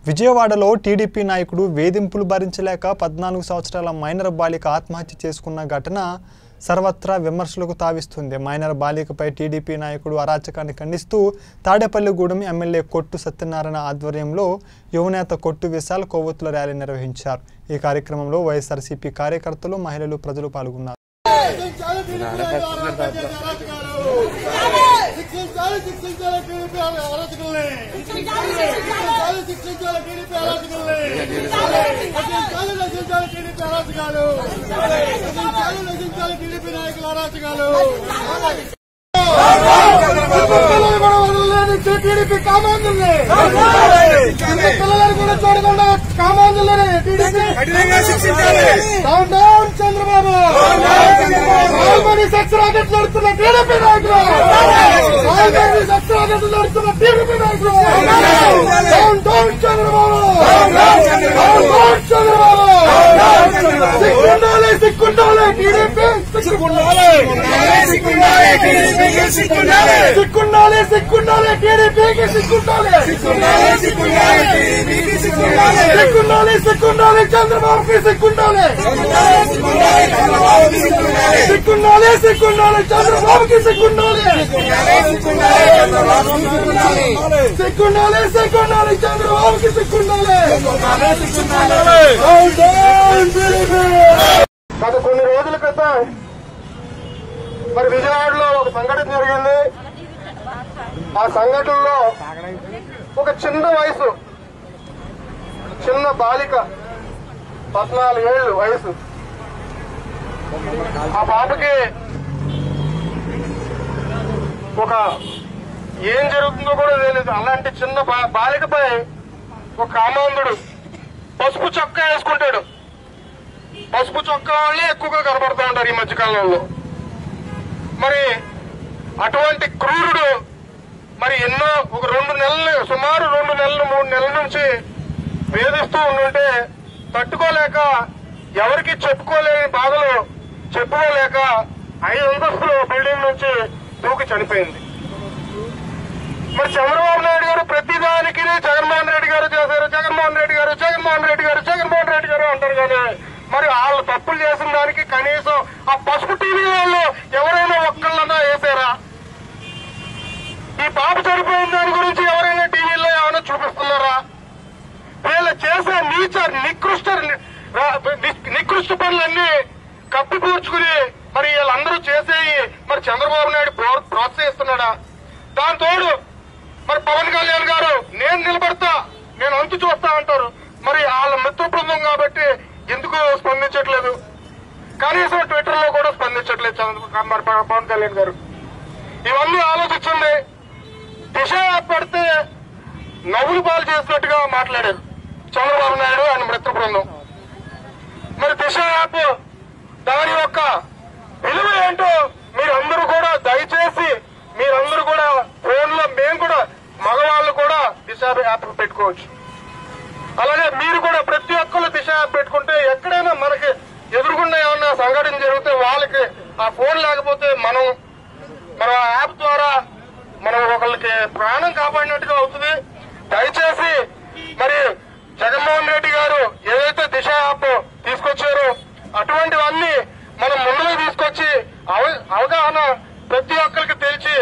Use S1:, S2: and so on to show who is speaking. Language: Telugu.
S1: విజయవాడలో టీడీపీ నాయకుడు వేధింపులు భరించలేక పద్నాలుగు సంవత్సరాల మైనర్ బాలిక ఆత్మహత్య చేసుకున్న ఘటన సర్వత్రా విమర్శలకు తావిస్తుంది మైనర్ బాలికపై టీడీపీ నాయకుడు అరాచకాన్ని ఖండిస్తూ తాడేపల్లిగూడెం ఎమ్మెల్యే కొట్టు సత్యనారాయణ ఆధ్వర్యంలో యువనేత కొట్టు విశాల్ కొవ్వొత్తుల ర్యాలీ నిర్వహించారు ఈ కార్యక్రమంలో వైఎస్ఆర్సీపీ కార్యకర్తలు మహిళలు ప్రజలు పాల్గొన్నారు
S2: శిక్షించాలి శిక్షించాలి టీడీపీ అరాచకుల్ని శిక్షించాలి శిక్షించాలి టీడీపీ అరాచకుల్ని నశించాలి నశించాలి టీడీపీ అరాచకాలు నశించాలి నశించాలి టీడీపీ నాయకుల అరాచకాలు పిల్లలు కూడా వదలలేని టీడీపీ కామాంధుల్ని పిల్లలను కూడా చూడకుండా కామాంధులని టీడీపీ డౌన్ డౌన్ చంద్రబాబు రాల్మణి సెక్స్ రాకెట్ నడుస్తున్న టీడీపీ నాయకులు రాల్మణి సెక్స్ రాకెట్ నడుస్తున్న టీడీపీ నాయకులు down down Chandrababu down down Chandrababu సిక్కుండాలి సిక్కుండాలి టీడీపీ సిక్కుండాలి సిక్కుండాలి సిక్కుండాలి టీడీపీకి సిక్కుండాలి సిక్కుండాలి సిక్కుండాలి చంద్రబాబుకి సిక్కుండాలి సిక్కుండాలి సిక్కుండాలి చంద్రబాబుకి సిక్కుండాలి సిక్కుండాలి సిక్కుండాలి చంద్రబాబుకి సిక్కుండాలి Down, down, TDP. గత కొన్ని రోజుల క్రితం మరి విజయవాడలో ఒక సంఘటన జరిగింది ఆ సంఘటనలో ఒక చిన్న వయసు చిన్న బాలిక పద్నాలుగేళ్లు వయసు ఆ పాపకి ఒక ఏం జరుగుతుందో కూడా తెలియదు అలాంటి చిన్న బా- బాలికపై ఒక కామాంధుడు పసుపు చొక్కా వేసుకుంటాడు పసుపు చొక్కా వాళ్ళే ఎక్కువగా కనబడుతూ ఉంటారు ఈ మధ్యకాలంలో మరి అటువంటి క్రూరుడు మరి ఎన్నో ఒక రెండు నెలలు సుమారు రెండు నెలలు మూడు నెలల నుంచి వేధిస్తూ ఉండుంటే తట్టుకోలేక ఎవరికి చెప్పుకోలేని బాధలు చెప్పుకోలేక ఐదు అంతస్తుల బిల్డింగ్ నుంచి దూకి చనిపోయింది మరి చంద్రబాబు నాయుడు గారు ప్రతిదానికి జగన్మోహన్ రెడ్డి గారు చేశారు జగన్మోహన్ రెడ్డి గారు జగన్మోహన్ రెడ్డి గారు జగన్మోహన్ రెడ్డి గారు అంటారు కానీ మరి వాళ్ళు తప్పులు చేసిన దానికి కనీసం ఆ పసుపు టీవీ వాళ్ళు ఎవరైనా ఒక్కళ్ళన్నా వేసారా ఈ పాప చనిపోయిన దాని గురించి ఎవరైనా టీవీలో ఏమైనా చూపిస్తున్నారా వీళ్ళు చేసే నీచ నికృష్ట రా- ని- నికృష్ట పనులన్నీ కప్పిపూడ్చుకుని మరి వీళ్ళందరూ చేసేవి మరి చంద్రబాబు నాయుడు ప్రో- ప్రోత్సహిస్తున్నాడా దాని తోడు మరి పవన్ కళ్యాణ్ గారు నేను నిలబడతా నేను అంతు చూస్తా అంటారు మరి వాళ్ళ మిత్ర బృందం కాబట్టి ఎందుకు స్పందించట్లేదు కనీసం ట్విట్టర్ లో కూడా స్పందించట్లేదు చంద్ర- మరి పవన్ కళ్యాణ్ గారు ఇవన్నీ ఆలోచించండి దిశ పడితే నవ్వులు పాలు చేసినట్టుగా మాట్లాడారు చంద్రబాబు నాయుడు ఆయన మిత్ర బృందం మరి దిశ యాప్ దాని యొక్క విలువ ఏంటో మీరందరూ కూడా దయచేసి మీరందరూ కూడా ఫోన్ లో మేము కూడా మగవాళ్ళు కూడా దిశ యాప్ పెట్టుకోవచ్చు అలాగే మీరు కూడా ప్రతి ఒక్కరు దిశ యాప్ పెట్టుకుంటే ఎక్కడైనా మనకి ఎదురుగుండా ఏమన్నా సంఘటన జరిగితే వాళ్ళకి ఆ ఫోన్ లేకపోతే మనం మన ఆ యాప్ ద్వారా మనం ఒకళ్ళకి ప్రాణం కాపాడినట్టుగా అవుతుంది దయచేసి మరి జగన్మోహన్ రెడ్డి గారు ఏదైతే దిశ యాప్ తీసుకొచ్చారో అటువంటివన్నీ